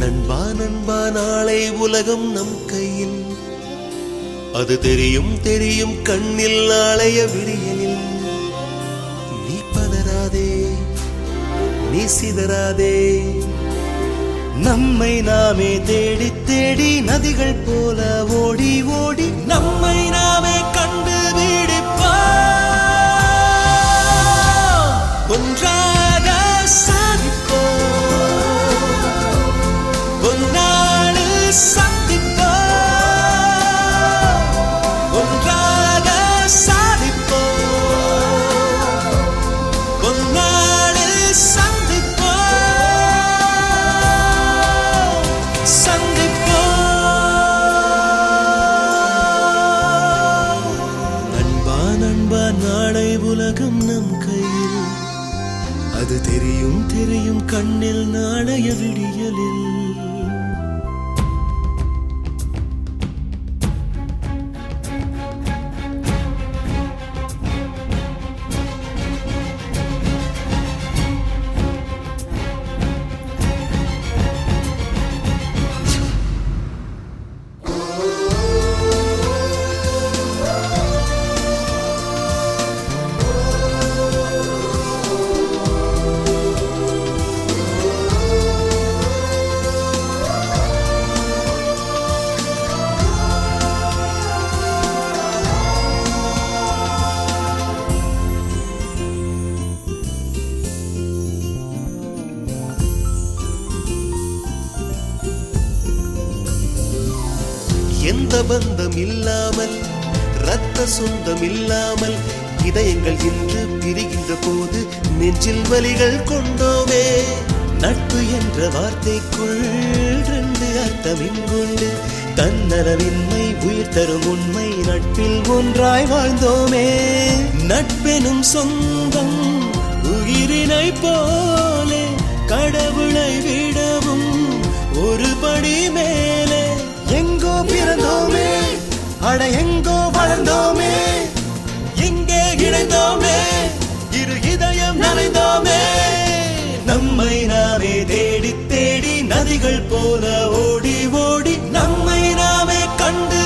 நண்பா நண்பா நாளை உலகம் நம் கையில் அது தெரியும் தெரியும் கண்ணில் நாளைய விடியலில் நீ பதறாதே நீ சிதறாதே நம்மை நாமே தேடி தேடி நதிகள் போல ஓடி ஓடி நம்மை நாமே கண்டு ஒன்றாக சாதிப்போம் ஒன்னாடு சந்திப்போம் ஒன்றாக சாதிப்போம் ஒன்னாடு சந்திப்போம் சந்திப்போம் நண்பா நண்பா நாளை உலகம் நம் கையில் அது தெரியும் தெரியும் கண்ணில் நாளைய விடியலில் எந்த பந்தம் இல்லாமல் ரத்த சொந்தம் இல்லாமல் இதயங்கள் இன்று பிரிகின்ற போது நெஞ்சில் வலிகள் கொண்டோமே நட்பு என்ற வார்த்தைக்குள் ரெண்டு அர்த்தம் இங்குண்டு தன்னலவின்மை உயிர் தரும் உண்மை நட்பில் ஒன்றாய் வாழ்ந்தோமே நட்பெனும் சொந்தம் உயிரினை போலே கடவுளை விடவும் ஒரு படி மேலே எங்கோ பிறந்தோமே அட எங்கோ வளர்ந்தோமே எங்கே இணைந்தோமே இரு இதயம் நனைந்தோமே நம்மை நாமே தேடி தேடி நதிகள் போல ஓடி ஓடி நம்மை நாமே கண்டு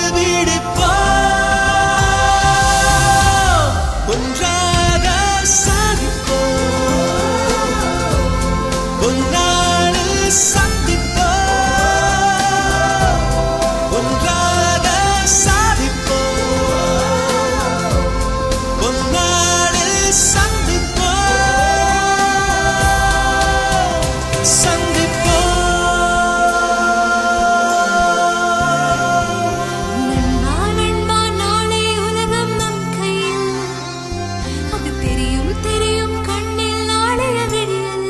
ஒன்றாக சாதிப்போம் ஒன்னாடு சந்திப்போம் ஒன்றாக சாதிப்போம் ஒன்னாடு சந்திப்போம் சந்திப்போம் நண்பா நண்பா நாளை உலகம் நம் கையில் அது தெரியும் தெரியும் கண்ணில் நாளைய விடியல்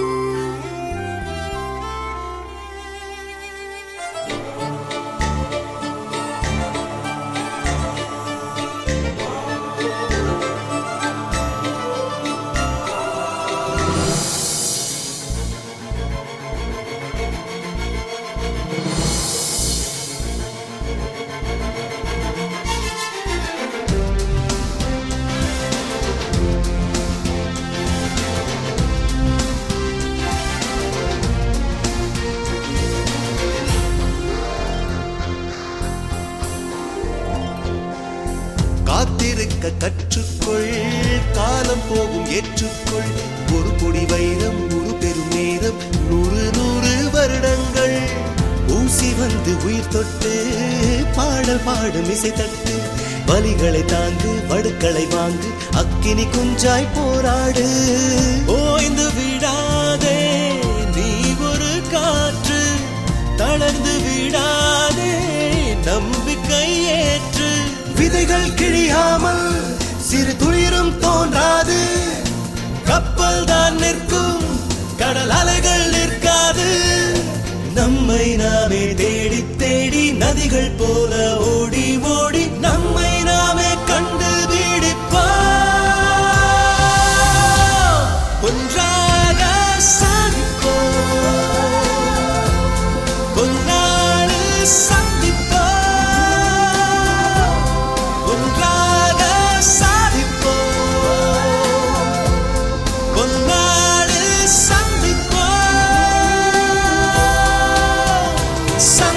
காத்திருக்க கற்றுக்கொள் காலம் போகும் ஏற்றுக்கொள் ஒரு பொடி வைரம் ஒரு பெரும் நேரம் நூறு நூறு வருடங்கள் ஊசி வந்து உயிர் தொட்டு பாடல் பாடும் இசை தட்டு வலிகளை தாங்கு வடுக்களை வாங்கு அக்கினி குஞ்சாய் போராடு ஓய்ந்து விடாதே நீ ஒரு காற்று தளர்ந்து விடாதே நம்பிக்கை ஏற்று விதைகள் கிழியாமல் சிறு துளிரும் தோன்றாது கப்பல் தான் நிற்கும் கடல் அலைகள் நிற்காது நம்மை நாமே தேடி தேடி நதிகள் போல ஓடி ஓடி நம்மை நாமே கண்டு ஒன்றாக சாதிப்போம் ஒன்னாடு சந்திப்போம் ஒன்றாக சாதிப்போம் ஒன்னாடு சந்திப்போம் சா